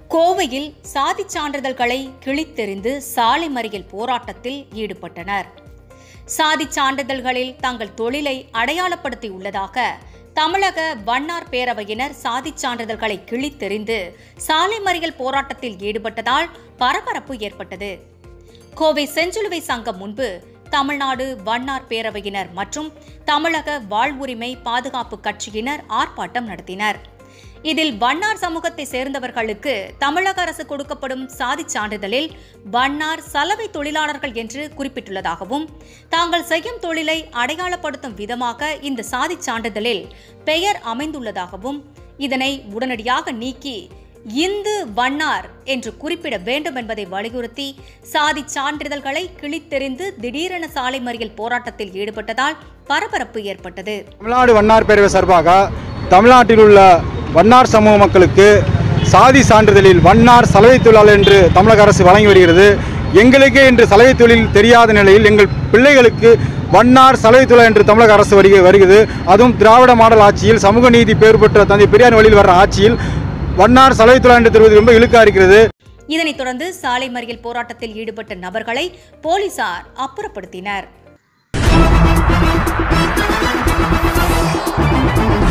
கோவையில் சாதிச் சான்றிதழ்களை கிழித்தெறிந்து சாலை மறியல் போராட்டத்தில் ஈடுபட்டனர் சாதிச் சான்றிதழ்களில் தங்கள் தொழிலை அடையாளப்படுத்தியுள்ளதாக தமிழக வண்ணார் பேரவையினர் சாதிச் சான்றிதழ்களை கிழித்தெறிந்து சாலை மறியல் போராட்டத்தில் ஈடுபட்டதால் பரபரப்பு ஏற்பட்டது கோவை செஞ்சிலுவை சங்கம் முன்பு தமிழ்நாடு வண்ணார் பேரவையினர் மற்றும் தமிழக வாழ்வுரிமை பாதுகாப்பு கட்சியினர் ஆர்ப்பாட்டம் நடத்தினர் இதில் வண்ணார் சமூகத்தை சேர்ந்தவர்களுக்கு தமிழக அரசு கொடுக்கப்படும் சாதிச் சான்றிதழில் வண்ணார் சலவை தொழிலாளர்கள் என்று குறிப்பிட்டுள்ளதாகவும் தாங்கள் செய்யும் தொழிலை அடையாளப்படுத்தும் விதமாக இந்த சாதிச் சான்றிதழில் பெயர் அமைந்துள்ளதாகவும் இதனை உடனடியாக நீக்கி இந்து வண்ணார் என்று குறிப்பிட வேண்டும் என்பதை வலியுறுத்தி சாதி சான்றிதழ்களை கிழித்தெறிந்து திடீரென சாலை மறியல் போராட்டத்தில் ஈடுபட்டதால் பரபரப்பு ஏற்பட்டது தமிழ்நாடு வண்ணார் பேரவை சார்பாக தமிழ்நாட்டில் உள்ள வண்ணார் சமூக மக்களுக்கு சாதி சான்றிதழில் வண்ணார் சலவை தொழிலாளர் என்று தமிழக அரசு வழங்கி வருகிறது எங்களுக்கே இன்று சலவை தொழில் தெரியாத நிலையில் எங்கள் பிள்ளைகளுக்கு வண்ணார் சலவை தொழிலாளர் என்று தமிழக அரசு வருகை வருகிறது அதுவும் திராவிட மாடல் ஆட்சியில் சமூக நீதி பேர் பெற்ற தந்தை பெரியார் வழியில் வர்ற ஆட்சியில் வண்ணார் சலவை தொழிலாளர் என்று தெரிவது ரொம்ப இழுக்கா இருக்கிறது இதனைத் தொடர்ந்து சாலை மறியல் போராட்டத்தில் ஈடுபட்ட நபர்களை போலீசார் அப்புறப்படுத்தினர்